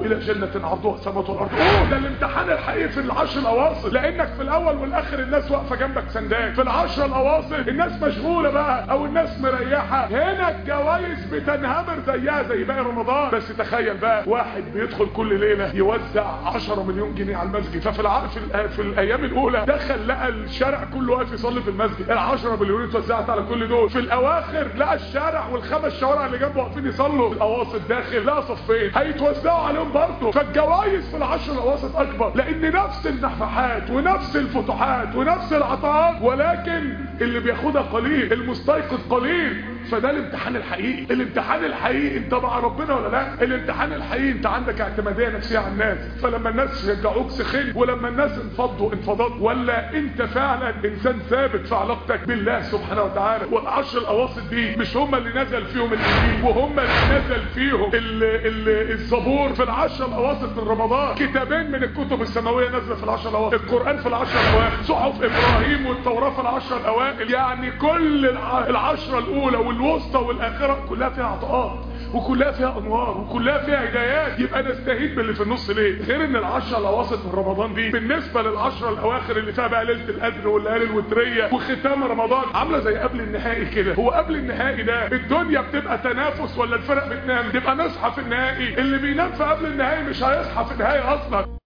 الى جنه عرضها السماوات والارض اوه ده الامتحان الحقيقي في العشر الاواصر لانك في الاول والاخر الناس واقفه جنبك سندان في العشر الاواصر الناس مشغوله بقى او الناس مريحه هنا الجوائز بتنهمر زيها زي باقي رمضان بس تخيل بقى واحد بيدخل كل ليله يوزع 10 مليون جنيه على المسجد ففي الع... في, ال... في الايام الاولى دخل لقى الشارع كله واقف يصلي في المسجد ال 10 مليون اتوزعت على كل دول في الاواخر لقى الشارع والخمس شوارع اللي جنبه واقفين يصلوا الاواسط داخل لقى صفين هيتوزعوا عليهم برضه فالجوائز في العشر الاواسط اكبر لان نفس النفحات ونفس الفتوحات ونفس العطاءات ولكن اللي بياخدها قليل المستيقظ قليل فده الامتحان الحقيقي الامتحان الحقيقي انت مع ربنا ولا لا الامتحان الحقيقي انت عندك اعتماديه نفسيه على الناس فلما الناس يشجعوك سخن ولما الناس انفضوا انفضت ولا انت فعلا انسان ثابت في علاقتك بالله سبحانه وتعالى والعشر الاواسط دي مش هم اللي نزل فيهم الانجيل وهم اللي نزل فيهم ال ال الزبور في العشر الاواسط من رمضان كتابين من الكتب السماويه نازله في العشر الاواسط القران في العشر الاواخر صحف ابراهيم والتوراه في العشر الاوائل يعني كل الع- العشره الاولى والوسطى والاخره كلها فيها عطاءات وكلها فيها انوار وكلها فيها هدايات يبقى نستهيد باللي في النص ليه غير ان العشره الاواسط من رمضان دي بالنسبه للعشره الاواخر اللي فيها بقى ليله القدر والليالي الوتريه وختام رمضان عامله زي قبل النهائي كده هو قبل النهائي ده الدنيا بتبقى تنافس ولا الفرق بتنام تبقى نصحى في النهائي اللي بينام في قبل النهائي مش هيصحى في النهائي اصلا